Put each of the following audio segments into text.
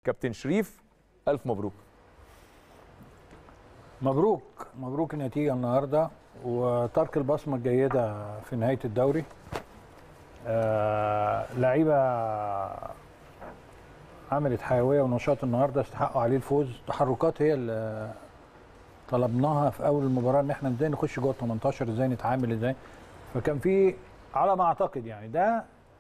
كابتن شريف الف مبروك مبروك مبروك النتيجه النهارده وترك البصمه الجيده في نهايه الدوري آه لعيبه عملت حيويه ونشاط النهارده استحقوا عليه الفوز تحركات هي اللي طلبناها في اول المباراه ان احنا ازاي نخش جوه ال 18 ازاي نتعامل ازاي فكان في على ما اعتقد يعني ده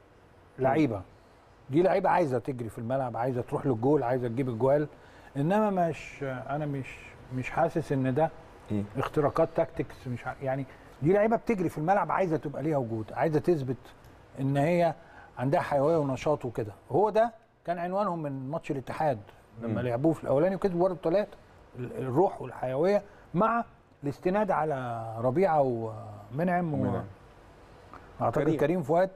لعيبه دي لعيبه عايزه تجري في الملعب عايزه تروح للجول عايزه تجيب الجوال انما مش انا مش مش حاسس ان ده مم. اختراقات تاكتكس مش ع- يعني دي لعيبه بتجري في الملعب عايزه تبقى ليها وجود عايزه تثبت ان هي عندها حيويه ونشاط وكده هو ده كان عنوانهم من ماتش الاتحاد لما مم. لعبوه في الاولاني وكسبوا برضه ثلاثه الروح والحيويه مع الاستناد على ربيعه ومنعم ومنعم. اعتقد كريم. كريم. كريم فؤاد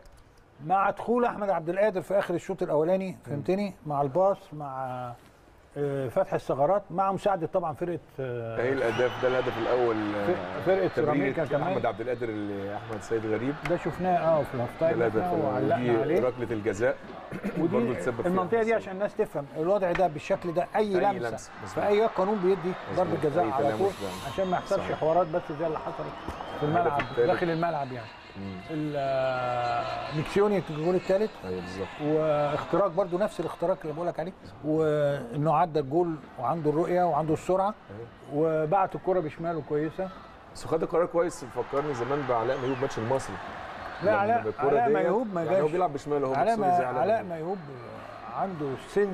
مع دخول احمد عبد القادر في اخر الشوط الاولاني فهمتني مع الباص مع آه، فتح الثغرات مع مساعده طبعا فرقه آه، ايه الاهداف ده الهدف الاول ف- فرقه سيراميكا تمرير كمان احمد عبد القادر اللي احمد سيد غريب ده شفناه اه في ده الهافتايم الهدف إحنا وعلقنا ودي عليه ركله الجزاء برضه ودي تسبب فيها المنطقه دي حسين. عشان الناس تفهم الوضع ده بالشكل ده اي أي لمسه لمسة، في مظبوط. اي قانون بيدي ضربه مظبوط. جزاء أي على تلامس طول ده. عشان ما يحصلش صحيح. حوارات بس زي اللي حصلت في الملعب الهدف التالت. داخل الملعب يعني مم. ال- آه، ميكسيوني الجول الثالث ايوه بالظبط واختراق برضو نفس الاختراق اللي بقول لك عليه وانه عدى الجول وعنده الرؤيه وعنده السرعه وبعت الكره بشماله كويسه بس خد قرار كويس فكرني زمان بعلاء ميوب ماتش المصري لا لما علاء بالكرة علاء ديت- ميهوب ما يعني هو جاش بيلعب بشماله هو علاء بصوري زي ما علاء علاء ميهوب. ميهوب عنده السنس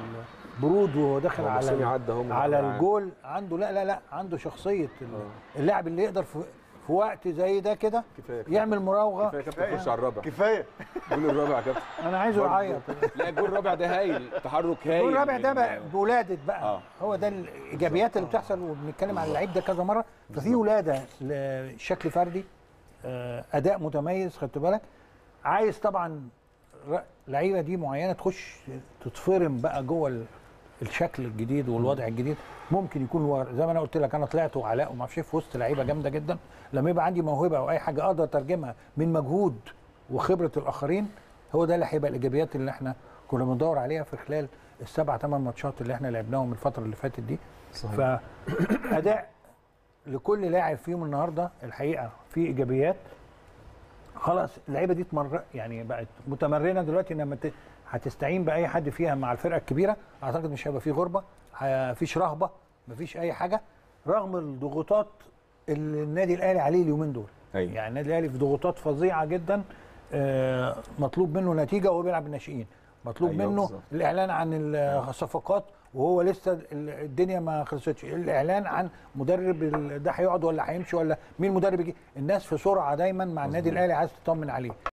والبرود وهو داخل هو على بصوري عدى اهو من على العاب. الجول عنده لا لا لا عنده شخصيه ال- اللاعب اللي يقدر في, في وقت زي ده كده كفايه كفايه يعمل مراوغه كفايه كابتن خش على الرابع كفايه قول الرابع يا كابتن انا عايزه يعيط لا الجول الرابع ده هايل تحرك هايل الجول الرابع ده من- بقى بولاده بقى آه. هو ده الايجابيات اللي بتحصل وبنتكلم عن اللعيب ده كذا مره ففي ولاده لشكل فردي آه، اداء متميز خدت بالك عايز طبعا ر- لعيبه دي معينه تخش تتفرم بقى جوه ال- الشكل الجديد والوضع الجديد ممكن يكون هو زي ما انا قلت لك انا طلعت وعلاء وما اعرفش إيه في وسط لعيبه جامده جدا لما يبقى عندي موهبه او اي حاجه اقدر اترجمها من مجهود وخبره الاخرين هو ده اللي هيبقى الايجابيات اللي احنا كنا بندور عليها في خلال السبع ثمان ماتشات اللي احنا لعبناهم الفتره اللي فاتت دي صحيح فاداء لكل لاعب فيهم النهارده الحقيقه في ايجابيات خلاص اللعيبه دي تمر يعني بقت متمرنه دلوقتي لما ت- هتستعين باي حد فيها مع الفرقه الكبيره اعتقد مش هيبقى في غربه مفيش رهبه مفيش اي حاجه رغم الضغوطات اللي النادي الاهلي عليه اليومين دول أيوة. يعني النادي الاهلي في ضغوطات فظيعه جدا آه، مطلوب منه نتيجه وهو بيلعب بالناشئين مطلوب أيوة منه بالظبط. الاعلان عن الصفقات وهو لسه ال- الدنيا ما خلصتش الاعلان عن مدرب ال- ده هيقعد ولا هيمشي ولا مين مدرب يجي الناس في سرعه دايما مع النادي الاهلي عايز تطمن عليه